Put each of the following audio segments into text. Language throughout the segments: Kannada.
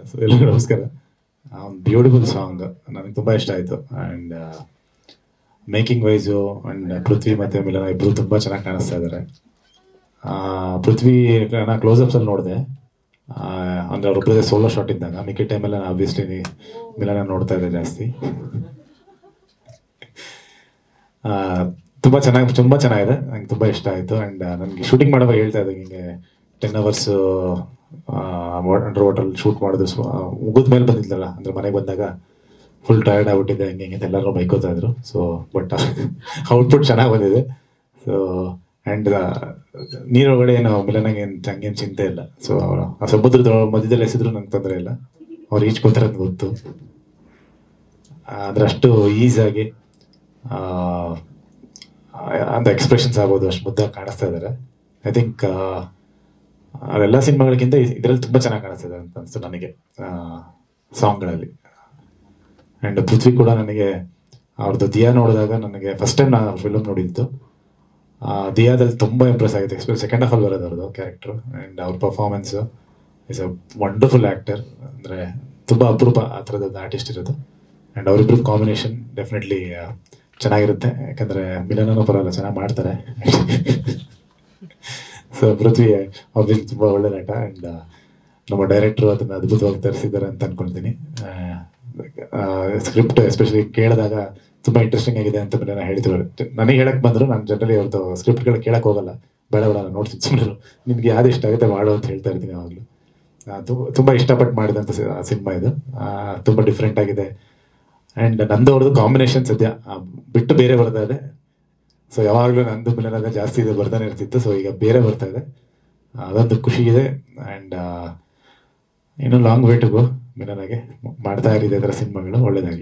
ಸೊ ಎಲ್ಲರಿಗೂ ನಮಸ್ಕಾರ ಒಂದು ಬ್ಯೂಟಿಫುಲ್ ಸಾಂಗ್ ನನಗೆ ತುಂಬ ಇಷ್ಟ ಆಯಿತು and making wise and Prithvi ಮತ್ತು ಮಿಲನ ಇಬ್ಬರು ತುಂಬ ಚೆನ್ನಾಗಿ ಕಾಣಿಸ್ತಾ ಇದ್ದಾರೆ ಪೃಥ್ವಿ ನಾ ಕ್ಲೋಸ್ ಅಪ್ಸಲ್ಲಿ ನೋಡಿದೆ ಅಂದರೆ ಅವ್ರೊಬ್ಬರದೇ ಸೋಲೋ ಶಾಟ್ ಇದ್ದಾಗ ಮಿಕ್ಕಿ ಟೈಮೆಲ್ಲ ನಾನು ಆಬ್ವಿಯಸ್ಲಿ ಮಿಲನ ನೋಡ್ತಾ ಇದ್ದೆ ಜಾಸ್ತಿ ಆ, ತುಂಬ ಚೆನ್ನಾಗಿ ತುಂಬ ಚೆನ್ನಾಗಿದೆ ನಂಗೆ ತುಂಬ ಇಷ್ಟ ಆಯಿತು ಆ್ಯಂಡ್ ನನಗೆ ಶೂಟಿಂಗ್ ಮಾಡುವಾಗ ಹೇಳ್ತಾ ಇದ್ದೆ ಹಿಂಗೆ ten hours under water shoot ಮಾಡೋದು ಮುಗಿದ ಮೇಲೆ ಬಂದಿದ್ಲಲ್ಲ ಅಂದರೆ ಮನೆಗೆ ಬಂದಾಗ ಫುಲ್ ಟಯರ್ಡ್ ಆಗ್ಬಿಟ್ಟಿದೆ ಹಂಗೆ ಹಿಂಗೆ ಅಂತ ಎಲ್ಲರೂ ಬೈಕೋತಾ ಇದ್ರು ಸೊ ಬಟ್ ಔಟ್ಪುಟ್ ಚೆನ್ನಾಗಿ ಬಂದಿದೆ ಸೊ ಆ್ಯಂಡ್ ನೀರೊಳಗಡೆ ಏನು ಮಿಲನಾಗೆ ಏನು ಹಂಗೇನು ಚಿಂತೆ ಇಲ್ಲ ಸೊ ಆ ಸಮುದ್ರದ ಮಧ್ಯದಲ್ಲಿ ಎಸೆದ್ರು ನಂಗೆ ತೊಂದರೆ ಇಲ್ಲ ಅವ್ರು ಈಜ್ಕೋತಾರೆ ಅಂತ ಗೊತ್ತು ಅಂದ್ರೆ ಅಷ್ಟು ಈಸಾಗಿ ಅಂತ ಎಕ್ಸ್ಪ್ರೆಷನ್ಸ್ ಆಗ್ಬೋದು ಅಷ್ಟು ಮುದ್ದಾಗಿ ಕಾಣಿಸ್ತಾ ಇದ್ದಾರೆ ಐ ಥಿಂಕ್ ಅವೆಲ್ಲ ಸಿನಿಮಾಗಳಿಗಿಂತ ಇದರಲ್ಲಿ ತುಂಬ ಚೆನ್ನಾಗಿ ಕಾಣಿಸ್ತಿದೆ ಅಂತ ಅನಿಸ್ತು ನನಗೆ ಸಾಂಗ್ಗಳಲ್ಲಿ ಆ್ಯಂಡ್ ಪೃಥ್ವಿ ಕೂಡ ನನಗೆ ಅವ್ರದ್ದು ದಿಯಾ ನೋಡಿದಾಗ ನನಗೆ ಫಸ್ಟ್ ಟೈಮ್ ನಾನು ಫಿಲ್ಮ್ ನೋಡಿದ್ದು ಆ, ದಿಯಾದಲ್ಲಿ ತುಂಬ ಇಂಪ್ರೆಸ್ ಆಗಿದೆ ಎಕ್ಸ್ಪೆಷಲ್ ಸೆಕೆಂಡ್ ಹಾಫ್ ಅಲ್ಲಿ ಬರೋದು ಅವ್ರದ್ದು ಕ್ಯಾರೆಕ್ಟರ್ ಆ್ಯಂಡ್ ಅವ್ರ performance is a wonderful actor ಅಂದರೆ ತುಂಬ ಅಪರೂಪ ಆ ಥರದ್ದು ಆರ್ಟಿಸ್ಟ್ ಇರೋದು ಆ್ಯಂಡ್ ಅವರಿಬ್ರದ್ದು ಕಾಂಬಿನೇಷನ್ ಡೆಫಿನೆಟ್ಲಿ ಚೆನ್ನಾಗಿರುತ್ತೆ ಯಾಕಂದರೆ ಮಿಲನೂ ಪರವಾಗಿಲ್ಲ ಚೆನ್ನಾಗಿ ಮಾಡ್ತಾರೆ ಸೊ ಪೃಥ್ವಿ ಅವ್ರಿಗೆ ತುಂಬ ಒಳ್ಳೆ ನಟ ಆ್ಯಂಡ್ ನಮ್ಮ ಡೈರೆಕ್ಟ್ರು ಅದನ್ನು ಅದ್ಭುತವಾಗಿ ತರಿಸಿದ್ದಾರೆ ಅಂತ ಅನ್ಕೊಳ್ತೀನಿ ಸ್ಕ್ರಿಪ್ಟ್ ಎಸ್ಪೆಷಲಿ ಕೇಳಿದಾಗ ತುಂಬ ಇಂಟ್ರೆಸ್ಟಿಂಗ್ ಆಗಿದೆ ಅಂತ ಮಿಲನ ಹೇಳ್ತಿದ್ರು ನನಗೆ ಹೇಳಕ್ ಬಂದ್ರು ನಾನು ಜನರಲಿ ಅವ್ರದ್ದು ಸ್ಕ್ರಿಪ್ಟ್ಗಳು ಕೇಳಕ್ ಹೋಗಲ್ಲ ಬೇಡ ಬೇಡ ನಾನು ನೋಡ್ತೀನಿ ಸುಮ್ಮನೆ ನಿಮ್ಗೆ ಯಾವ್ದು ಇಷ್ಟ ಆಗುತ್ತೆ ಮಾಡು ಅಂತ ಹೇಳ್ತಾ ಇರ್ತೀನಿ ಯಾವಾಗಲೂ ತುಂಬ ಇಷ್ಟಪಟ್ಟು ಮಾಡಿದಂಥ ಸಿನಿಮಾ ಇದು ಆ, ತುಂಬ ಡಿಫ್ರೆಂಟ್ ಆಗಿದೆ ಆ್ಯಂಡ್ ನಂದು ಅವ್ರದ್ದು ಕಾಂಬಿನೇಷನ್ ಸದ್ಯ ಆ, ಬಿಟ್ಟು ಬೇರೆ ಬರ್ತಾ ಇದೆ ಸೊ ಯಾವಾಗಲೂ ನಂದು ಮಿಲನದ ಜಾಸ್ತಿ ಇದೆ ಬರ್ತಾನೆ ಇರ್ತಿತ್ತು ಸೊ ಈಗ ಬೇರೆ ಬರ್ತಾ ಇದೆ ಅದೊಂದು ಖುಷಿ ಇದೆ ಆ್ಯಂಡ್ ಇನ್ನೂ ಲಾಂಗ್ ವೇ ಟು ಗೋ ಮಿಲನಾಗೆ ಮಾಡ್ತಾ ಇರಿದೆ ಅದರ ಸಿನಿಮಾಗಳು ಒಳ್ಳೇದಾಗಲಿ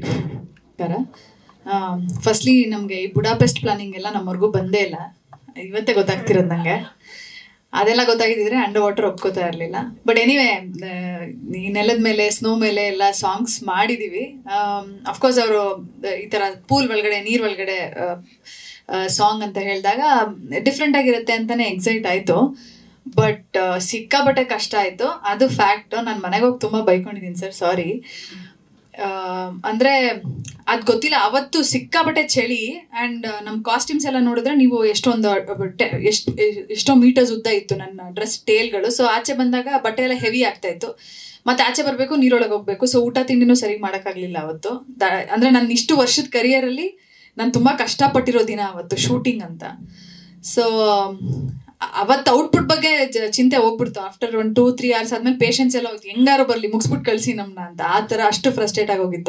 ಫಸ್ಟ್ಲಿ ನಮಗೆ ಈ ಬುಡಾಪೆಸ್ಟ್ ಪ್ಲಾನಿಂಗ್ ಎಲ್ಲ ನಮ್ಮವರೆಗೂ ಬಂದೇ ಇಲ್ಲ ಇವತ್ತೇ ಗೊತ್ತಾಗ್ತಿರೋದು ನಂಗೆ ಅದೆಲ್ಲ ಗೊತ್ತಾಗಿದ್ದಿದ್ರೆ ಅಂಡರ್ ವಾಟರ್ ಒಪ್ಕೋತಾ ಇರಲಿಲ್ಲ ಬಟ್ ಎನಿವೆ ಈ ನೆಲದ ಮೇಲೆ ಸ್ನೋ ಮೇಲೆ ಎಲ್ಲ ಸಾಂಗ್ಸ್ ಮಾಡಿದೀವಿ ಅಫ್ಕೋರ್ಸ್ ಅವರು ಈ ಥರ ಪೂಲ್ ಒಳಗಡೆ ನೀರ್ ಒಳಗಡೆ ಸಾಂಗ್ ಅಂತ ಹೇಳಿದಾಗ ಡಿಫ್ರೆಂಟ್ ಆಗಿರುತ್ತೆ ಅಂತಾನೆ ಎಕ್ಸೈಟ್ ಆಯ್ತು ಬಟ್ ಸಿಕ್ಕಾಪಟ್ಟೆ ಕಷ್ಟ ಆಯ್ತು ಅದು ಫ್ಯಾಕ್ಟ್ ನಾನು ಮನೆಗೆ ಹೋಗಿ ತುಂಬಾ ಬೈಕೊಂಡಿದ್ದೀನಿ ಸರ್ ಸಾರಿ ಅಂದ್ರೆ ಅದ್ ಗೊತ್ತಿಲ್ಲ ಅವತ್ತು ಸಿಕ್ಕಾಪಟ್ಟೆ ಚಳಿ ಅಂಡ್ ನಮ್ ಕಾಸ್ಟ್ಯೂಮ್ಸ್ ಎಲ್ಲ ನೋಡಿದ್ರೆ ನೀವು ಎಷ್ಟೊಂದು ಟೆ- ಎಷ್ಟ್ ಎಷ್ಟೋ ಮೀಟರ್ಸ್ ಉದ್ದ ಇತ್ತು ನನ್ನ ಡ್ರೆಸ್ ಟೇಲ್ಗಳು ಸೊ ಆಚೆ ಬಂದಾಗ ಬಟ್ಟೆ ಎಲ್ಲ ಹೆವಿ ಆಗ್ತಾ ಇತ್ತು ಮತ್ತೆ ಆಚೆ ಬರಬೇಕು ನೀರೊಳಗೆ ಹೋಗ್ಬೇಕು ಸೊ ಊಟ ತಿಂಡಿನೂ ಸರಿ ಮಾಡೋಕ್ಕಾಗ್ಲಿಲ್ಲ ಅವತ್ತು ದ- ಅಂದ್ರೆ ನನ್ನ ಇಷ್ಟು ವರ್ಷದ ಕರಿಯರಲ್ಲಿ ನಾನು ತುಂಬಾ ಕಷ್ಟಪಟ್ಟಿರೋ ದಿನ ಅವತ್ತು ಶೂಟಿಂಗ್ ಅಂತ ಸೊ ಅವತ್ತು ಔಟ್ಪುಟ್ ಬಗ್ಗೆ ಜ- ಚಿಂತೆ ಹೋಗ್ಬಿಡ್ತು after one two three hours ಆದ್ಮೇಲೆ ಪೇಷನ್ಸ್ ಎಲ್ಲ ಹೋಯ್ತು ಹೆಂಗಾರು ಬರ್ಲಿ ಮುಗಿಸ್ಬಿಟ್ಟು ಕಳ್ಸಿ ನಮ್ನ ಅಂತ ಆ ಥರ ಅಷ್ಟು ಫ್ರಸ್ಟ್ರೇಟ್ ಆಗೋಗಿತ್ತು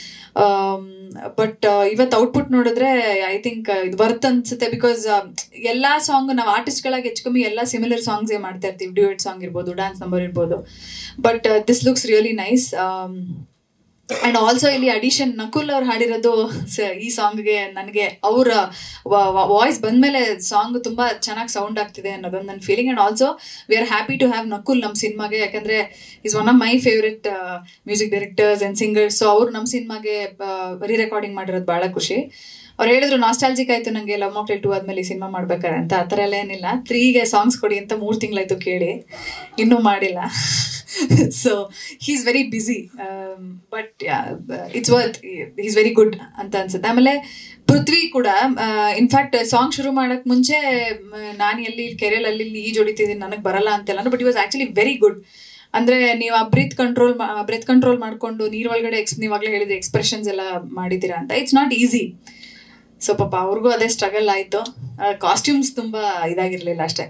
ಬಟ್ ಇವತ್ತು ಔಟ್ಪುಟ್ ನೋಡಿದ್ರೆ ಐ ಥಿಂಕ್ ಇದು ವರ್ತ್ ಅನ್ಸುತ್ತೆ ಬಿಕಾಸ್ ಎಲ್ಲಾ ಸಾಂಗ್ ನಾವು ಆರ್ಟಿಸ್ಟ್ಗಳಾಗಿ ಹೆಚ್ಚು ಕಮ್ಮಿ ಎಲ್ಲ ಸಿಮಿಲರ್ ಸಾಂಗ್ಸೇ ಮಾಡ್ತಾ ಇರ್ತೀವಿ ಡ್ಯೂಯೆಟ್ ಸಾಂಗ್ ಇರ್ಬೋದು ಡ್ಯಾನ್ಸ್ ನಂಬರ್ ಇರ್ಬೋದು but this looks really nice and also ಇಲ್ಲಿ ಅಡಿಷನ್ ನಕುಲ್ ಅವ್ರು ಹಾಡಿರೋದು ಸ- ಈ ಸಾಂಗ್ಗೆ ನನಗೆ ಅವರ ವಾಯ್ಸ್ ಬಂದ್ಮೇಲೆ ಸಾಂಗ್ ತುಂಬಾ ಚೆನ್ನಾಗಿ ಸೌಂಡ್ ಆಗ್ತಿದೆ ಅನ್ನೋದೊಂದು ನನ್ನ feeling and also we are happy to have Nakul ನಮ್ಮ ಸಿನಿಮಾಗೆ ಯಾಕಂದ್ರೆ is one of my favourite music directors and singers so ಅವ್ರು ನಮ್ಮ ಸಿನಿಮಾಗೆ ರೀ ರೆಕಾರ್ಡಿಂಗ್ ಮಾಡಿರೋದು ಬಹಳ ಖುಷಿ ಅವ್ರು ಹೇಳಿದ್ರು ನಾಸ್ಟಾಲಜಿಕ್ ಆಯ್ತು ನಂಗೆ ಲವ್ ಮಾಕ್ಟೆಲ್ ಟೂ ಆದ್ಮೇಲೆ ಈ ಸಿನಿಮಾ ಮಾಡ್ಬೇಕಾರೆ ಅಂತ ಆ ಥರ ಎಲ್ಲ ಏನಿಲ್ಲ ತ್ರೀಗೆ ಸಾಂಗ್ಸ್ ಕೊಡಿ ಅಂತ ಮೂರು ತಿಂಗಳಾಯ್ತು ಕೇಳಿ ಇನ್ನೂ ಮಾಡಿಲ್ಲ so he's very busy but it's worth is very good ಅಂತ ಅನ್ಸುತ್ತೆ ಆಮೇಲೆ ಪೃಥ್ವಿ ಕೂಡ ಇನ್ಫ್ಯಾಕ್ಟ್ ಸಾಂಗ್ ಶುರು ಮಾಡಕ್ ಮುಂಚೆ ನಾನು ಎಲ್ಲಿ ಕೆರೆಯಲ್ಲಿ ಅಲ್ಲಿ ಈಜ್ ಹೊಡಿತಿದ್ದೀನಿ ನನಗೆ ಬರಲ್ಲ ಅಂತೆಲ್ಲ ಬಟ್ ಈ ವಾಸ್ ಆಕ್ಚುಲಿ ವೆರಿ ಗುಡ್ ಅಂದ್ರೆ ನೀವು ಆ ಬ್ರೀತ್ ಕಂಟ್ರೋಲ್ ಬ್ರೆತ್ ಕಂಟ್ರೋಲ್ ಮಾಡ್ಕೊಂಡು ನೀರ್ ಒಳಗಡೆ ಎಕ್ಸ್ ನೀವಾಗಲೇ ಹೇಳಿದ್ರೆ ಎಕ್ಸ್ಪ್ರೆಷನ್ಸ್ ಎಲ್ಲ ಮಾಡಿದ್ದೀರಾ ಅಂತ ಇಟ್ಸ್ ನಾಟ್ ಈಸಿ ಸೊ ಪಾಪ ಅವ್ರಿಗೂ ಅದೇ ಸ್ಟ್ರಗಲ್ ಆಯ್ತು ಕಾಸ್ಟ್ಯೂಮ್ಸ್ ತುಂಬಾ ಇದಾಗಿರ್ಲಿಲ್ಲ ಅಷ್ಟೇ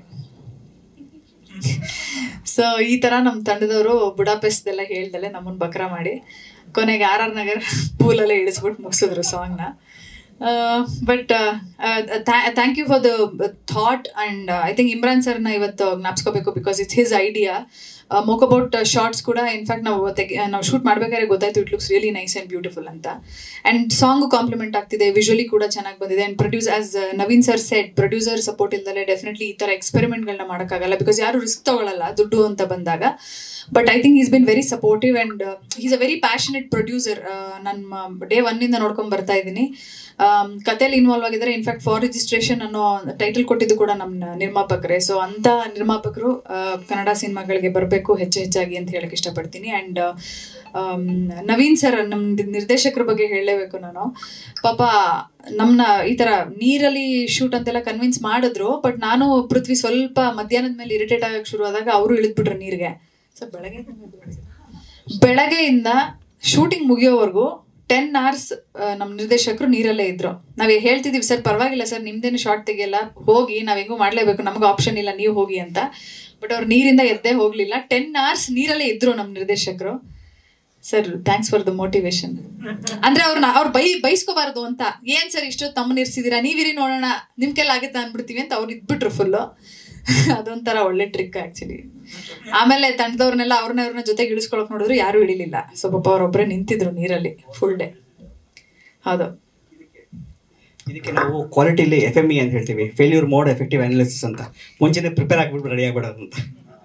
ಸೊ ಈ ತರ ನಮ್ಮ ತಂಡದವರು ಬುಡಾಪೆಸ್ಟ್ ಎಲ್ಲ ಹೇಳ್ದಲೆ ನಮ್ಮನ್ನ ಬಕ್ರ ಮಾಡಿ ಕೊನೆಗೆ ಆರ್ ಆರ್ ನಗರ್ ಪೂಲಲ್ಲೇ ಇಳಿಸ್ಬಿಟ್ಟು ಮುಗಿಸಿದ್ರು ಸಾಂಗ್ನ but thank you for the thought and I think Imran ಸರ್ನ ಇವತ್ತು ಜ್ಞಾಪಿಸ್ಕೋಬೇಕು ಬಿಕಾಸ್ ಇಟ್ಸ್ ಹಿಸ್ ಐಡಿಯಾ ಮೋಕಬೌಟ್ ಶಾರ್ಟ್ಸ್ ಕೂಡ ಇನ್ಫ್ಯಾಕ್ಟ್ ನಾವು ತೆಗೆ ನಾವು ಶೂಟ್ ಮಾಡ್ಬೇಕಾದ್ರೆ ಗೊತ್ತಾಯ್ತು it looks really nice and beautiful ಅಂತ ಅಂಡ್ ಸಾಂಗ್ ಕಾಂಪ್ಲಿಮೆಂಟ್ ಆಗ್ತಿದೆ ವಿಜುವಲಿ ಕೂಡ ಚೆನ್ನಾಗಿ ಬಂದಿದೆ and produce as Naveen sir set producer support ಇಲ್ದಲೆ ಡೆಫಿನೆಟ್ಲಿ ಈ ತರ ಎಕ್ಸ್ಪೆರಿಮೆಂಟ್ಗಳನ್ನ ಮಾಡೋಕ್ಕಾಗಲ್ಲ ಬಿಕಾಸ್ ಯಾರು ರಿಸ್ಕ್ ತಗೊಳ್ಳಲ್ಲ ದುಡ್ಡು ಅಂತ ಬಂದಾಗ but I think is been very supportive and is a very passionate producer ನನ್ನ ಡೇ ಒನ್ ಇಂದ ನೋಡ್ಕೊಂಡ್ ಬರ್ತಾ ಇದ್ದೀನಿ ಕಥೆಯಲ್ಲಿ ಇನ್ವಾಲ್ವ್ ಆಗಿದ್ದಾರೆ ಇನ್ಫ್ಯಾಕ್ಟ್ ಫಾರ್ ರಿಜಿಸ್ಟ್ರೇಷನ್ ಅನ್ನೋ ಟೈಟಲ್ ಕೊಟ್ಟಿದ್ದು ಕೂಡ ನಮ್ಮ ನಿರ್ಮಾಪಕರೇ ಸೊ ಅಂತ ನಿರ್ಮಾಪಕರು ಆ, ಕನ್ನಡ ಸಿನಿಮಾಗಳಿಗೆ ಬರಬೇಕು ಮಾಡಬೇಕು ಹೆಚ್ಚು ಹೆಚ್ಚಾಗಿ ಅಂತ ಹೇಳಕ್ ಇಷ್ಟಪಡ್ತೀನಿ ಆ್ಯಂಡ್ ನವೀನ್ ಸರ್ ನಮ್ಮ ನಿರ್ದೇಶಕರ ಬಗ್ಗೆ ಹೇಳಲೇಬೇಕು ನಾನು ಪಾಪ ನಮ್ಮನ್ನ ಈ ಥರ ನೀರಲ್ಲಿ ಶೂಟ್ ಅಂತೆಲ್ಲ ಕನ್ವಿನ್ಸ್ ಮಾಡಿದ್ರು ಬಟ್ ನಾನು ಪೃಥ್ವಿ ಸ್ವಲ್ಪ ಮಧ್ಯಾಹ್ನದ ಮೇಲೆ ಇರಿಟೇಟ್ ಆಗಕ್ಕೆ ಶುರು ಆದಾಗ ಅವರು ಇಳಿದ್ಬಿಟ್ರು ನೀರಿಗೆ ಸೊ ಬೆಳಗ್ಗೆ ಬೆಳಗ್ಗೆಯಿಂದ ಶೂಟಿಂಗ್ ಮುಗಿಯೋವರೆಗೂ ಟೆನ್ ಅವರ್ಸ್ ನಮ್ಮ ನಿರ್ದೇಶಕರು ನೀರಲ್ಲೇ ಇದ್ರು ನಾವ್ ಹೇಳ್ತಿದೀವಿ ಸರ್ ಪರವಾಗಿಲ್ಲ ಸರ್ ನಿಮ್ದೇನು ಶಾರ್ಟ್ ತೆಗಿಯಲ್ಲ ಹೋಗಿ ನಾವ್ ಹೆಂಗೂ ಮಾಡ್ಲೇಬೇಕು ನಮ್ಗೆ ಆಪ್ಷನ್ ಇಲ್ಲ ನೀವು ಹೋಗಿ ಅಂತ ಬಟ್ ಅವ್ರು ನೀರಿಂದ ಎದ್ದೇ ಹೋಗ್ಲಿಲ್ಲ ಟೆನ್ ಅವರ್ಸ್ ನೀರಲ್ಲೇ ಇದ್ರು ನಮ್ಮ ನಿರ್ದೇಶಕರು sir thanks for the motivation ಅಂದ್ರೆ ಅವ್ರನ್ನ ಅವ್ರು ಬೈ ಬೈಸ್ಕೋಬಾರ್ದು ಅಂತ ಏನ್ ಸರ್ ಇಷ್ಟೊತ್ತು ತಮ್ಮನ್ನ ಇರ್ಸಿದೀರಾ ನೀವಿರಿ ನೋಡೋಣ ನಿಮ್ ಕೈಲಿ ಆಗುತ್ತೆ ಅನ್ಬಿಡ್ತೀವಿ ಅಂತ ಅವ್ರು ಇದ್ಬಿಟ್ರು ಫುಲ್ಲು ಅದೊಂಥರ ಒಳ್ಳೆ ಟ್ರಿಕ್ ಆಕ್ಚುಲಿ ಆಮೇಲೆ ತಂಡದವ್ರನ್ನೆಲ್ಲ ಅವ್ರನ್ನ ಅವ್ರನ್ನ ಜೊತೆಗೆ ಇಳಿಸ್ಕೊಳಕ್ ನೋಡಿದ್ರು ಯಾರು ಇಳಿಲಿಲ್ಲ ಸೊ ಪಾಪ ಅವ್ರೊಬ್ರೆ ನಿಂತಿದ್ರು ನೀರಲ್ಲಿ ಫುಲ್ ಡೇ ಹೌದು ಇದಕ್ಕೆ ನಾವು ಕ್ವಾಲಿಟಿಲಿ ಎಫ್ ಎಮ್ ಇ ಅಂತ ಹೇಳ್ತೀವಿ ಫೇಲ್ಯೂರ್ ಮೋಡ್ ಎಫೆಕ್ಟಿವ್ ಅನಾಲಿಸಿಸ್ ಅಂತ ಮುಂಚೆನೆ ಪ್ರಿಪೇರ್ ಆಗ್ಬಿಟ್ಟು ರೆಡಿ ಆಗ್ಬಿಡೋದು ಅಂತ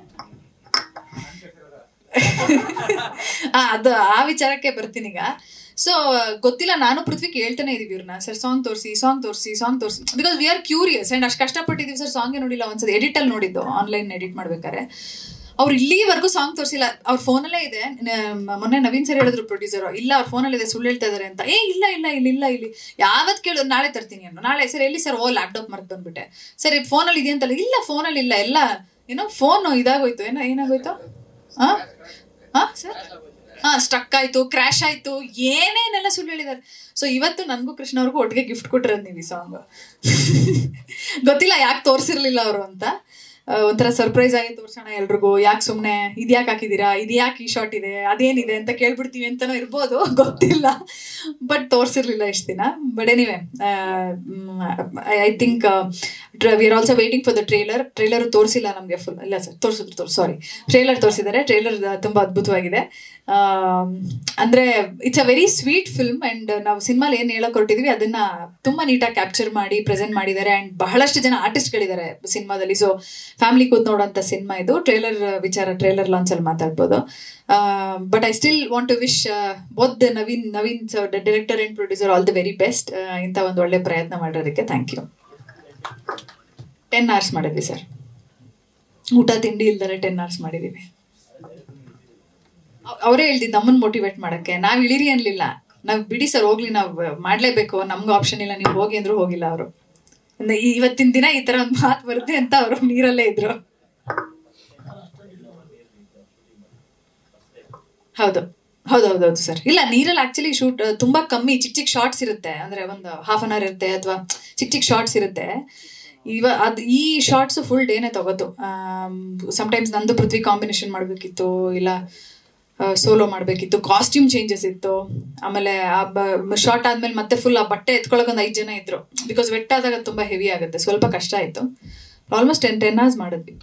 ಆ, ಅದು ಆ ವಿಚಾರಕ್ಕೆ ಬರ್ತೀನಿ ಈಗ ಸೊ ಗೊತ್ತಿಲ್ಲ ನಾನು ಪೃಥ್ವಿ ಕೇಳ್ತಾನೆ ಇದೀವಿ ಇವ್ರನ್ನ ಸರ್ ಸಾಂಗ್ ತೋರಿಸಿ ಸಾಂಗ್ ತೋರಿಸಿ ಸಾಂಗ್ ತೋರಿಸಿ because we are curious and ಅಷ್ಟು ಕಷ್ಟಪಟ್ಟಿದೀವಿ ಸರ್ ಸಾಂಗ್ ನೋಡಿಲ್ಲ ಒಂದ್ಸತಿ ಎಡಿಟ್ ಅಲ್ಲಿ ನೋಡಿದ್ದು ಆನ್ಲೈನ್ ಎಡಿಟ್ ಮಾಡ್ಬೇಕಾರೆ ಅವ್ರು ಇಲ್ಲಿವರೆಗೂ ಸಾಂಗ್ ತೋರಿಸಿಲ್ಲ ಅವ್ರ ಫೋನಲ್ಲೇ ಇದೆ ನ- ಮೊನ್ನೆ ನವೀನ್ ಸರ್ ಹೇಳಿದ್ರು ಪ್ರೊಡ್ಯೂಸರ್ ಇಲ್ಲ ಅವ್ರ ಫೋನಲ್ಲಿ ಇದೆ ಸುಳ್ಳು ಹೇಳ್ತಾ ಇದಾರೆ ಅಂತ ಏ ಇಲ್ಲ ಇಲ್ಲ ಇಲ್ಲಿ ಇಲ್ಲ ಇಲ್ಲಿ ಯಾವತ್ ಕೇಳಿದ್ರು ನಾಳೆ ತರ್ತೀನಿ ಅನ್ನೋ ನಾಳೆ ಸರ್ ಎಲ್ಲಿ ಸರ್ ಓ ಲ್ಯಾಪ್ಟಾಪ್ ಮರ್ತು ಬಂದ್ಬಿಟ್ಟೆ ಸರ್ ಇದು ಫೋನಲ್ಲಿ ಇದೆ ಅಂತಲ್ಲ ಇಲ್ಲ ಫೋನಲ್ಲಿ ಇಲ್ಲ ಎಲ್ಲ ಏನೋ ಫೋನ್ ಇದಾಗೋಯ್ತು ಏನೋ ಏನಾಗೋಯ್ತು ಆ ಹಾ ಸರ್ ಹಾ ಸ್ಟಕ್ ಆಯ್ತು ಕ್ರ್ಯಾಶ್ ಆಯ್ತು ಏನೇನೆಲ್ಲ ಸುಳ್ಳು ಹೇಳಿದಾರೆ ಸೊ ಇವತ್ತು ನನಗೂ ಕೃಷ್ಣ ಅವ್ರಿಗೂ ಒಟ್ಟಿಗೆ ಗಿಫ್ಟ್ ಕೊಟ್ಟಿರೋದು ನೀವು ಈ ಸಾಂಗ್ ಗೊತ್ತಿಲ್ಲ ಯಾಕೆ ತೋರಿಸಿರ್ಲಿಲ್ಲ ಅವರು ಅಂತ ಆ, ಒಂಥರ ಸರ್ಪ್ರೈಸ್ ಆಗಿ ತೋರ್ಸೋಣ ಎಲ್ರಿಗೂ ಯಾಕೆ ಸುಮ್ಮನೆ ಇದ್ಯಾಕೆ ಹಾಕಿದ್ದೀರಾ ಇದ್ಯಾಕೆ ಈ ಶಾರ್ಟ್ ಇದೆ ಅದೇನಿದೆ ಅಂತ ಕೇಳ್ಬಿಡ್ತೀವಿ ಅಂತನೋ ಇರ್ಬೋದು ಗೊತ್ತಿಲ್ಲ ಬಟ್ ತೋರಿಸಿರ್ಲಿಲ್ಲ ಇಷ್ಟು ದಿನ but anyway I think we are also waiting for the trailer trailer ತೋರಿಸಿಲ್ಲ ನಮಗೆ ಫುಲ್ ಇಲ್ಲ ಸರ್ ತೋರಿಸಿದ್ರು ತೋರ್ ಸಾರಿ ಟ್ರೇಲರ್ ತೋರಿಸಿದ್ದಾರೆ ಟ್ರೇಲರ್ ತುಂಬಾ ಅದ್ಭುತವಾಗಿದೆ ಆಮ್, ಅಂದ್ರೆ it's a very sweet film and ನಾವು ಸಿನಿಮಾಲ್ ಏನ್ ಹೇಳಕ್ ಹೊರಟಿದೀವಿ ಅದನ್ನ ತುಂಬಾ ನೀಟಾಗಿ ಕ್ಯಾಪ್ಚರ್ ಮಾಡಿ ಪ್ರೆಸೆಂಟ್ ಮಾಡಿದ್ದಾರೆ ಅಂಡ್ ಬಹಳಷ್ಟು ಜನ ಆರ್ಟಿಸ್ಟ್ಗಳಿದ್ದಾರೆ ಸಿನಿಮಾದಲ್ಲಿ ಸೊ ಫ್ಯಾಮಿಲಿ ಕೂತ್ ನೋಡೋಂಥ ಸಿನಿಮಾ ಇದು ಟ್ರೇಲರ್ ವಿಚಾರ ಟ್ರೇಲರ್ ಲಾಂಚ್ ಅಲ್ಲಿ ಮಾತಾಡ್ಬೋದು but I still want to wish both Naveen Naveen director and producer all the very best ಇಂಥ ಒಂದು ಒಳ್ಳೆ ಪ್ರಯತ್ನ ಮಾಡಿರೋದಕ್ಕೆ ಥ್ಯಾಂಕ್ ಯು ಟೆನ್ ಅವರ್ಸ್ ಮಾಡಿದ್ವಿ ಸರ್ ಊಟ ತಿಂಡಿ ಇಲ್ದರೆ ಟೆನ್ ಅವರ್ಸ್ ಮಾಡಿದೀವಿ ಅವ್- ಅವರೇ ಹೇಳ್ತಿದ್ದು ನಮ್ಮನ್ನ ಮೋಟಿವೇಟ್ ಮಾಡಕ್ಕೆ ನಾವ್ ಇಳಿರಿ ಅನ್ಲಿಲ್ಲ ನಾವ್ ಬಿಡಿ ಸರ್ ಹೋಗ್ಲಿ ನಾವ್ ಮಾಡ್ಲೇಬೇಕು ನಮ್ಗೂ ಆಪ್ಷನ್ ಇಲ್ಲ ನೀವು ಹೋಗಿ ಅಂದ್ರು ಹೋಗಿಲ್ಲ ಅವರು ಇವತ್ತಿನ ದಿನ ಈ ತರ ಒಂದ್ ಮಾತು ಬರುತ್ತೆ ಅಂತ ಅವರು ನೀರಲ್ಲೇ ಇದ್ರು ಹೌದು ಹೌದು ಹೌದು ಹೌದು ಸರ್ ಇಲ್ಲ ನೀರಲ್ಲಿ ಆಕ್ಚುಲಿ ಶೂಟ್ ತುಂಬಾ ಕಮ್ಮಿ ಚಿಕ್ಕ ಚಿಕ್ಕ ಶಾರ್ಟ್ಸ್ ಇರುತ್ತೆ ಅಂದ್ರೆ ಒಂದು ಹಾಫ್ ಅನ್ ಅವರ್ ಇರುತ್ತೆ ಅಥವಾ ಚಿಕ್ಕ ಚಿಕ್ಕ ಶಾರ್ಟ್ಸ್ ಇರುತ್ತೆ ಇವ ಅದ್ ಈ ಶಾರ್ಟ್ಸ್ ಫುಲ್ ಡೇನೆ ತಗೋತು ಸಮ್ಟೈಮ್ಸ್ ನಂದು ಪೃಥ್ವಿ ಕಾಂಬಿನೇಷನ್ ಮಾಡಬೇಕಿತ್ತು ಇಲ್ಲ ಸೋಲೋ ಮಾಡಬೇಕಿತ್ತು ಕಾಸ್ಟ್ಯೂಮ್ ಚೇಂಜಸ್ ಇತ್ತು ಆಮೇಲೆ ಆ ಶಾರ್ಟ್ ಆದ್ಮೇಲೆ ಮತ್ತೆ ಫುಲ್ ಆ ಬಟ್ಟೆ ಎತ್ಕೊಳಕ್ ಒಂದು ಐದು ಜನ ಇದ್ರು ಬಿಕಾಸ್ ವೆಟ್ ಆದಾಗ ತುಂಬಾ ಹೆವಿ ಆಗುತ್ತೆ ಸ್ವಲ್ಪ ಕಷ್ಟ ಆಯ್ತು ಆಲ್ಮೋಸ್ಟ್ ಟೆನ್ ಟೆನ್ ಅವರ್ಸ್ ಮಾಡಿದ್ವಿ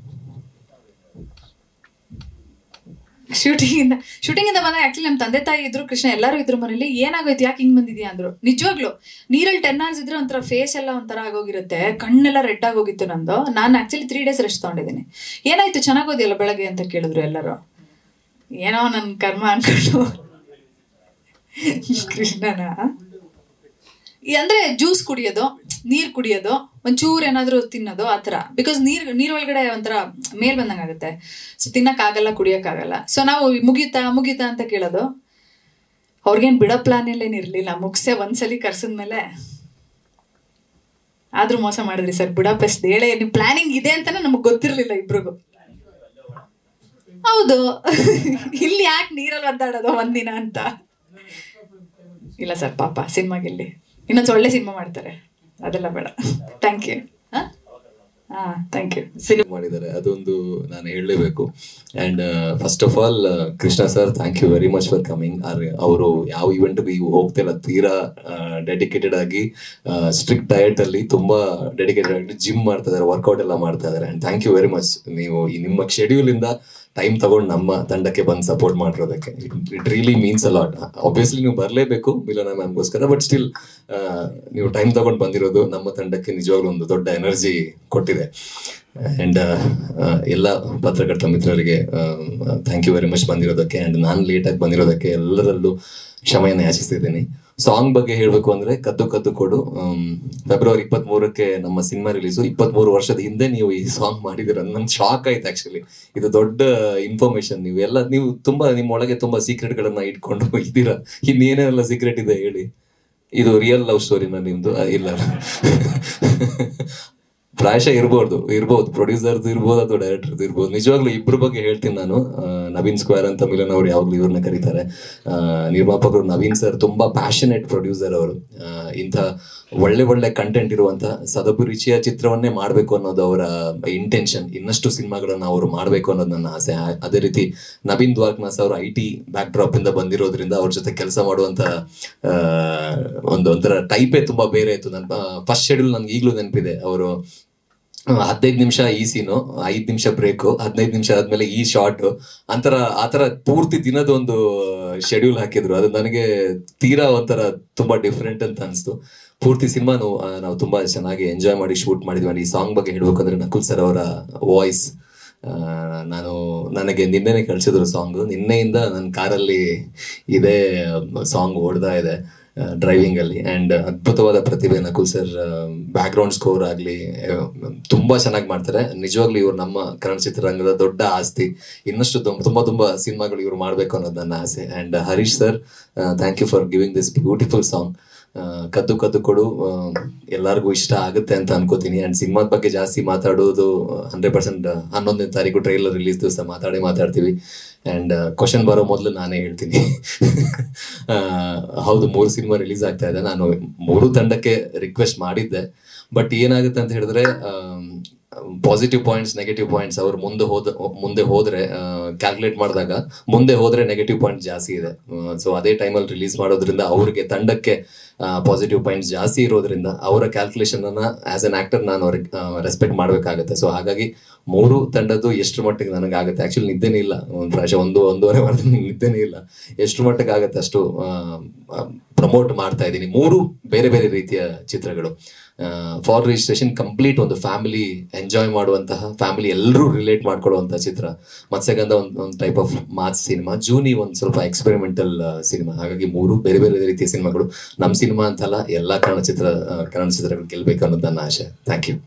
ಶೂಟಿಂಗ್ ಇಂದ ಶೂಟಿಂಗ್ ಇಂದ ಬಂದಾಗ ಆಕ್ಚುಲಿ ನಮ್ಮ ತಂದೆ ತಾಯಿ ಇದ್ರು ಕೃಷ್ಣ ಎಲ್ಲರೂ ಇದ್ರು ಮನೇಲಿ ಏನಾಗೋಯ್ತು ಯಾಕೆ ಹಿಂಗ್ ಬಂದಿದ್ಯಾ ಅಂದ್ರು ನಿಜವಾಗ್ಲು ನೀರಲ್ಲಿ ಟೆನ್ ಅವರ್ಸ್ ಇದ್ರೆ ಒಂಥರ ಫೇಸ್ ಎಲ್ಲ ಒಂಥರ ಆಗೋಗಿರುತ್ತೆ ಕಣ್ಣೆಲ್ಲ ರೆಡ್ ಆಗೋಗಿತ್ತು ನಂದು ನಾನು ಆಕ್ಚುಲಿ ತ್ರೀ ಡೇಸ್ ರೆಸ್ಟ್ ತಗೊಂಡಿದ್ದೀನಿ ಏನಾಯ್ತು ಚೆನ್ನಾಗ್ ಓದಿಯಲ್ಲ ಬೆಳಗ್ಗೆ ಅಂತ ಕೇಳಿದ್ರು ಎಲ್ಲರೂ ಏನೋ ನನ್ ಕರ್ಮ ಅನ್ಕೊಂಡು ಕೃಷ್ಣನ ಈ ಅಂದ್ರೆ ಜ್ಯೂಸ್ ಕುಡಿಯೋದು ನೀರ್ ಕುಡಿಯೋದು ಒಂಚೂರು ಏನಾದ್ರೂ ತಿನ್ನೋದು ಆ ಥರ ಬಿಕಾಸ್ ನೀರ್ ನೀರ್ ಒಳಗಡೆ ಒಂಥರ ಮೇಲ್ ಬಂದಂಗೆ ಆಗುತ್ತೆ ಸೊ ತಿನ್ನಕ್ಕಾಗಲ್ಲ ಕುಡಿಯಕ್ಕಾಗಲ್ಲ ಸೊ ನಾವು ಮುಗೀತಾ ಮುಗೀತಾ ಅಂತ ಕೇಳೋದು ಅವ್ರಿಗೇನ್ ಬಿಡೋ ಪ್ಲಾನ್ ಏನ್ ಇರ್ಲಿಲ್ಲ ಮುಗ್ಸೆ ಒಂದ್ಸಲಿ ಕರ್ಸಿದ್ಮೇಲೆ ಆದ್ರೂ ಮೋಸ ಮಾಡಿದ್ರಿ ಸರ್ ಬುಡಾಪೆಸ್ಟ್ ಹೇಳೇ ನಿಮ್ ಪ್ಲಾನಿಂಗ್ ಇದೆ ಅಂತಾನೆ ನಮಗ್ ಗೊತ್ತಿರ್ಲಿಲ್ಲ ಇಬ್ರಿಗೂ ಹೌದು ಇಲ್ಲಿ ಯಾಕೆ ನೀರಲ್ಲಿ ಒದ್ದಾಡೋದು ಒಂದಿನ ಅಂತ ಇಲ್ಲ ಸರ್ ಪಾಪ ಸಿನಿಮಾಗಿಲ್ಲಿ ಇನ್ನೊಂದು ಒಳ್ಳೆ ಸಿನಿಮಾ ಮಾಡ್ತಾರೆ ಅದೆಲ್ಲ ಬೇಡ ಥ್ಯಾಂಕ್ ಯು ಹಾ ಥ್ಯಾಂಕ್ ಯು ಸಿನಿಮಾ ಮಾಡಿದ್ದಾರೆ ಅದೊಂದು ನಾನು ಹೇಳಲೇಬೇಕು and first of all Krishna sir thank you very much for coming ಅವರು ಯಾವ ಇವೆಂಟ್ಗೆ ಹೋಗ್ತಿಲ್ಲ ತೀರಾ ಡೆಡಿಕೇಟೆಡ್ ಆಗಿ ಸ್ಟ್ರಿಕ್ಟ್ ಡಯಟ್ ಅಲ್ಲಿ ತುಂಬಾ ಡೆಡಿಕೇಟೆಡ್ ಆಗಿ ಜಿಮ್ ಮಾಡ್ತಾ ಇದಾರೆ ವರ್ಕೌಟ್ ಎಲ್ಲ ಮಾಡ್ತಾ ಇದಾರೆ and thank you very much ನೀವು ಈ ನಿಮ್ಮ ಶೆಡ್ಯೂಲ್ ಇಂದ ಟೈಮ್ ತಗೊಂಡು ನಮ್ಮ ತಂಡಕ್ಕೆ ಬಂದು ಸಪೋರ್ಟ್ ಮಾಡಿರೋದಕ್ಕೆ it really means a lot obviously ನೀವು ಬರಲೇಬೇಕು ಮಿಲನ ಮ್ಯಾಮ್ಗೋಸ್ಕರ ಬಟ್ ಸ್ಟಿಲ್ ನೀವು ಟೈಮ್ ತಗೊಂಡು ಬಂದಿರೋದು ನಮ್ಮ ತಂಡಕ್ಕೆ ನಿಜವಾಗ್ಲೂ ಒಂದು ದೊಡ್ಡ ಎನರ್ಜಿ ಕೊಟ್ಟಿದೆ ಅಂಡ್ ಎಲ್ಲ ಪತ್ರಕರ್ತ ಮಿತ್ರರಿಗೆ ಥ್ಯಾಂಕ್ ಯು ವೆರಿ ಮಚ್ ಬಂದಿರೋದಕ್ಕೆ ಅಂಡ್ ನಾನು ಲೇಟಾಗಿ ಬಂದಿರೋದಕ್ಕೆ ಎಲ್ಲರಲ್ಲೂ ಕ್ಷಮೆಯನ್ನು ಯಾಚಿಸ್ತಿದ್ದೀನಿ ಸಾಂಗ್ ಬಗ್ಗೆ ಹೇಳ್ಬೇಕು ಅಂದ್ರೆ ಕದ್ದು ಕದ್ದು ಕೊಡು ಫೆಬ್ರವರಿ ಇಪ್ಪತ್ತ್ ಮೂರಕ್ಕೆ ನಮ್ಮ ಸಿನಿಮಾ ರಿಲೀಸು ಇಪ್ಪತ್ತ್ ಮೂರು ವರ್ಷದ ಹಿಂದೆ ನೀವು ಈ ಸಾಂಗ್ ಮಾಡಿದಿರ ನನ್ಗೆ ಶಾಕ್ ಆಯ್ತು ಆಕ್ಚುಲಿ ಇದು ದೊಡ್ಡ ಇನ್ಫಾರ್ಮೇಶನ್ ನೀವು ಎಲ್ಲ ನೀವು ತುಂಬಾ ನಿಮ್ಮ ಒಳಗೆ ತುಂಬಾ ಸೀಕ್ರೆಟ್ ಗಳನ್ನ ಇಟ್ಕೊಂಡು ಇದ್ದೀರಾ ಇನ್ನೇನೆಲ್ಲ ಸೀಕ್ರೆಟ್ ಇದೆ ಹೇಳಿ ಇದು ರಿಯಲ್ ಲವ್ ಸ್ಟೋರಿನ ನಿಮ್ದು ಆ, ಇಲ್ಲ ಪ್ರಾಯಶಃ ಇರ್ಬೋದು ಇರ್ಬೋದು ಪ್ರೊಡ್ಯೂಸರ್ದು ಇರ್ಬೋದು ಅಥವಾ ಡೈರೆಕ್ಟರ್ದು ಇರ್ಬೋದು ನಿಜವಾಗ್ಲೂ ಇಬ್ರ ಬಗ್ಗೆ ಹೇಳ್ತೀನಿ ನಾನು ಆ, ನವೀನ್ ಸ್ಕ್ವೇರ್ ಅಂತ ಮಿಲನ್ ಅವ್ರು ಯಾವಾಗ್ಲೂ ಇವ್ರನ್ನ ಕರೀತಾರೆ ಆ, ನಿರ್ಮಾಪಕರು ನವೀನ್ ಸರ್ ತುಂಬಾ ಪ್ಯಾಷನೇಟ್ ಪ್ರೊಡ್ಯೂಸರ್ ಅವರು ಆ, ಇಂಥ ಒಳ್ಳೆ ಒಳ್ಳೆ ಕಂಟೆಂಟ್ ಇರುವಂತ ಸದಭಿರುಚಿಯ ಚಿತ್ರವನ್ನೇ ಮಾಡಬೇಕು ಅನ್ನೋದು ಅವರ ಇಂಟೆನ್ಷನ್ ಇನ್ನಷ್ಟು ಸಿನಿಮಾಗಳನ್ನ ಅವರು ಮಾಡಬೇಕು ಅನ್ನೋದು ನನ್ನ ಆಸೆ ಆ- ಅದೇ ರೀತಿ ನವೀನ್ ದ್ವಾರ್ಕ್ನಾಸ್ ಅವರು ಐ ಟಿ ಬ್ಯಾಕ್ ಡ್ರಾಪ್ ಇಂದ ಬಂದಿರೋದ್ರಿಂದ ಅವ್ರ ಜೊತೆ ಕೆಲಸ ಮಾಡುವಂತ ಆ, ಒಂದು ಒಂಥರ ಟೈಪೇ ತುಂಬಾ ಬೇರೆ ಇತ್ತು ನನ್ನ ಫಸ್ಟ್ ಶೆಡ್ಯೂಲ್ ನನ್ಗೆ ಈಗಲೂ ನೆನಪಿದೆ ಅವರು ಹದಿನೈದು ನಿಮಿಷ ಈ ಸೀನು ಐದ್ ನಿಮಿಷ ಬ್ರೇಕು ಹದಿನೈದು ನಿಮಿಷ ಆದ್ಮೇಲೆ ಈ ಶಾರ್ಟ್ ಅಂತರ ಆತರ ಪೂರ್ತಿ ದಿನದ ಒಂದು ಶೆಡ್ಯೂಲ್ ಹಾಕಿದ್ರು ಅದು ನನಗೆ ತೀರಾ ಒಂಥರ ತುಂಬಾ ಡಿಫ್ರೆಂಟ್ ಅಂತ ಅನ್ಸ್ತು ಪೂರ್ತಿ ಸಿನಿಮಾನು ನಾವು ತುಂಬಾ ಚೆನ್ನಾಗಿ ಎಂಜಾಯ್ ಮಾಡಿ ಶೂಟ್ ಮಾಡಿದ್ವಿ And ಈ ಸಾಂಗ್ ಬಗ್ಗೆ ಹೇಳ್ಬೇಕಂದ್ರೆ ನಕುಲ್ ಸರ್ ಅವರ ವಾಯ್ಸ್ ನಾನು ನನಗೆ ನಿನ್ನೆನೆ ಕಳ್ಸಿದ್ರು ಸಾಂಗ್ ನಿನ್ನೆಯಿಂದ ನನ್ನ ಕಾರಲ್ಲಿ ಇದೇ ಸಾಂಗ್ ಓಡ್ತಾ ಇದೆ ಡ್ರೈವಿಂಗ್ ಅಲ್ಲಿ ಅಂಡ್ ಅದ್ಭುತವಾದ ಪ್ರತಿಭೆ Nakul sir background score ಆಗ್ಲಿ ಆ, ತುಂಬಾ ಚೆನ್ನಾಗಿ ಮಾಡ್ತಾರೆ ನಿಜವಾಗ್ಲೂ ಇವ್ರು ನಮ್ಮ ಕನ್ನಡ ಚಿತ್ರರಂಗದ ದೊಡ್ಡ ಆಸ್ತಿ ಇನ್ನಷ್ಟು ತುಂ- ತುಂಬಾ ತುಂಬಾ ಸಿನಿಮಾಗಳು ಇವ್ರು ಮಾಡ್ಬೇಕು ಅನ್ನೋದು ನನ್ನ ಆಸೆ and Harish sir thank you for giving this beautiful song ಕದ್ದು ಕದ್ದು ಕೊಡು ಆ, ಎಲ್ಲರಿಗೂ ಇಷ್ಟ ಆಗುತ್ತೆ ಅಂತ ಅನ್ಕೋತೀನಿ ಅಂಡ್ ಸಿನಿಮಾದ ಬಗ್ಗೆ ಜಾಸ್ತಿ ಮಾತಾಡೋದು ಹಂಡ್ರೆಡ್ ಪರ್ಸೆಂಟ್ ಹನ್ನೊಂದನೇ ತಾರೀಕು ಟ್ರೈಲರ್ ರಿಲೀಸ್ ದಿವಸ ಮಾತಾಡೇ ಮಾತಾಡ್ತೀವಿ ಅಂಡ್ ಕ್ವಶನ್ ಬರೋ ಮೊದಲು ನಾನೇ ಹೇಳ್ತೀನಿ ಆ, ಹೌದು ಮೂರು ಸಿನಿಮಾ ರಿಲೀಸ್ ಆಗ್ತಾ ಇದೆ ನಾನು ಮೂರು ತಂಡಕ್ಕೆ ರಿಕ್ವೆಸ್ಟ್ ಮಾಡಿದ್ದೆ ಬಟ್ ಏನಾಗುತ್ತೆ ಅಂತ ಹೇಳಿದ್ರೆ ಪಾಸಿಟಿವ್ ಪಾಯಿಂಟ್ಸ್ ನೆಗೆಟಿವ್ ಪಾಯಿಂಟ್ಸ್ ಅವ್ರು ಮುಂದೆ ಹೋದ ಮುಂದೆ ಹೋದ್ರೆ ಕ್ಯಾಲ್ಕುಲೇಟ್ ಮಾಡಿದಾಗ ಮುಂದೆ ಹೋದ್ರೆ ನೆಗೆಟಿವ್ ಪಾಯಿಂಟ್ ಜಾಸ್ತಿ ಇದೆ ಸೊ ಅದೇ ಟೈಮಲ್ಲಿ ರಿಲೀಸ್ ಮಾಡೋದ್ರಿಂದ ಅವ್ರಿಗೆ ತಂಡಕ್ಕೆ ಪಾಸಿಟಿವ್ ಪಾಯಿಂಟ್ಸ್ ಜಾಸ್ತಿ ಇರೋದ್ರಿಂದ ಅವರ ಕ್ಯಾಲ್ಕುಲೇಷನ್ ಅನ್ನ ಆಸ್ ಅನ್ ಆಕ್ಟರ್ ನಾನು ಅವ್ರಿಗೆ ರೆಸ್ಪೆಕ್ಟ್ ಮಾಡ್ಬೇಕಾಗತ್ತೆ ಸೊ ಹಾಗಾಗಿ ಮೂರು ತಂಡದ್ದು ಎಷ್ಟು ಮಟ್ಟಿಗೆ ನನಗೆ ಆಗುತ್ತೆ ಆಕ್ಚುಲಿ ನಿದ್ದೆನೇ ಇಲ್ಲ ಒಂದು ಪ್ರಾಯಶಃ ಒಂದು ಒಂದೂವರೆ ವಾರದ ನಿದ್ದೆನೇ ಇಲ್ಲ ಎಷ್ಟು ಮಟ್ಟಿಗೆ ಆಗುತ್ತೆ ಅಷ್ಟು ಪ್ರಮೋಟ್ ಮಾಡ್ತಾ ಇದ್ದೀನಿ ಮೂರು ಬೇರೆ ಬೇರೆ ರೀತಿಯ ಚಿತ್ರಗಳು ಫಾರ್ ರಿಜಿಸ್ಟ್ರೇಷನ್ ಕಂಪ್ಲೀಟ್ ಒಂದು ಫ್ಯಾಮಿಲಿ ಎಂಜಾಯ್ ಮಾಡುವಂತಹ ಫ್ಯಾಮಿಲಿ ಎಲ್ಲರೂ ರಿಲೇಟ್ ಮಾಡ್ಕೊಳ್ಳುವಂತಹ ಚಿತ್ರ ಮತ್ಸ್ಯಗಂಧ ಒಂದು ಒಂದು ಟೈಪ್ ಆಫ್ ಮಾಸ್ ಸಿನಿಮಾ ಜೂನಿ ಒಂದು ಸ್ವಲ್ಪ ಎಕ್ಸ್ಪೆರಿಮೆಂಟಲ್ ಸಿನಿಮಾ ಹಾಗಾಗಿ ಮೂರು ಬೇರೆ ಬೇರೆ ರೀತಿಯ ಸಿನಿಮಾಗಳು ನಮ್ಮ ಸಿನಿಮಾ ಅಂತಲ್ಲ ಎಲ್ಲಾ ಕನ್ನಡ ಚಿತ್ರ ಆ, ಕನ್ನಡ ಚಿತ್ರಗಳು ಗೆಲ್ಬೇಕು ಅನ್ನೋದು ನನ್ನ ಆಶೆ ಥ್ಯಾಂಕ್ ಯು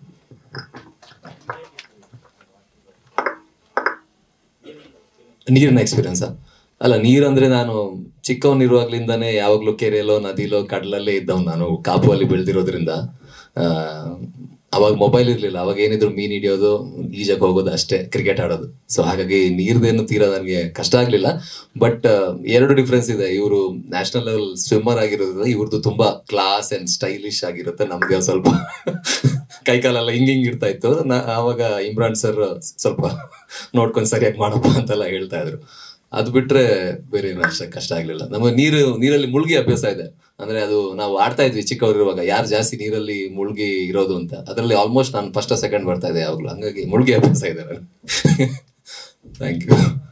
ನೀರಿನ ಎಕ್ಸ್ಪೀರಿಯನ್ಸ್ ಅಲ್ಲ ನೀರಂದ್ರೆ ನಾನು ಚಿಕ್ಕವನಿರುವಾಗ್ಲಿಂದಾನೇ ಯಾವಾಗ್ಲೂ ಕೆರೆಯಲ್ಲೋ ನದಿಲೋ ಕಡಲಲ್ಲೇ ಇದ್ದವ್ ನಾನು ಕಾಪು ಅಲ್ಲಿ ಬೆಳೆದಿರೋದ್ರಿಂದ ಆ, ಅವಾಗ ಮೊಬೈಲ್ ಇರ್ಲಿಲ್ಲ ಅವಾಗ ಏನಿದ್ರು ಮೀನ್ ಹಿಡಿಯೋದು ಈಜಕ್ ಹೋಗೋದು ಅಷ್ಟೇ ಕ್ರಿಕೆಟ್ ಆಡೋದು ಸೊ ಹಾಗಾಗಿ ನೀರ್ದೇನು ತೀರಾ ನನಗೆ ಕಷ್ಟ ಆಗ್ಲಿಲ್ಲ ಬಟ್ ಎರಡು ಡಿಫ್ರೆನ್ಸ್ ಇದೆ ಇವರು ನ್ಯಾಷನಲ್ ಲೆವೆಲ್ ಸ್ವಿಮ್ಮರ್ ಆಗಿರೋದ್ರಿಂದ ಇವ್ರದ್ದು ತುಂಬಾ ಕ್ಲಾಸ್ ಅಂಡ್ ಸ್ಟೈಲಿಶ್ ಆಗಿರುತ್ತೆ ನಮ್ಗೆ ಒಂದ್ ಸ್ವಲ್ಪ ಕೈ ಕಾಲೆಲ್ಲ ಹಿಂಗ್ ಹಿಂಗ್ ಇರ್ತಾ ಇತ್ತು ನಾ- ಆವಾಗ ಇಮ್ರಾನ್ ಸರ್ ಸ್ವಲ್ಪ ನೋಡ್ಕೊಂಡು ಸರಿಯಾಗಿ ಮಾಡಪ್ಪ ಅಂತೆಲ್ಲ ಹೇಳ್ತಾ ಇದ್ರು ಅದು ಬಿಟ್ರೆ ಬೇರೆ ಏನು ಅಷ್ಟೇ ಕಷ್ಟ ಆಗ್ಲಿಲ್ಲ ನಮಗೆ ನೀರು ನೀರಲ್ಲಿ ಮುಳುಗಿ ಅಭ್ಯಾಸ ಇದೆ ಅಂದ್ರೆ ಅದು ನಾವು ಆಡ್ತಾ ಇದ್ವಿ ಚಿಕ್ಕವರಿರುವಾಗ ಯಾರು ಜಾಸ್ತಿ ನೀರಲ್ಲಿ ಮುಳುಗಿ ಇರೋದು ಅಂತ ಅದರಲ್ಲಿ ಆಲ್ಮೋಸ್ಟ್ ನಾನು ಫಸ್ಟ್ ಸೆಕೆಂಡ್ ಬರ್ತಾ ಇದೆ ಯಾವಾಗ್ಲೂ ಹಂಗಾಗಿ ಮುಳುಗಿ ಅಭ್ಯಾಸ ಇದೆ ನನಗೆ ಥ್ಯಾಂಕ್ ಯು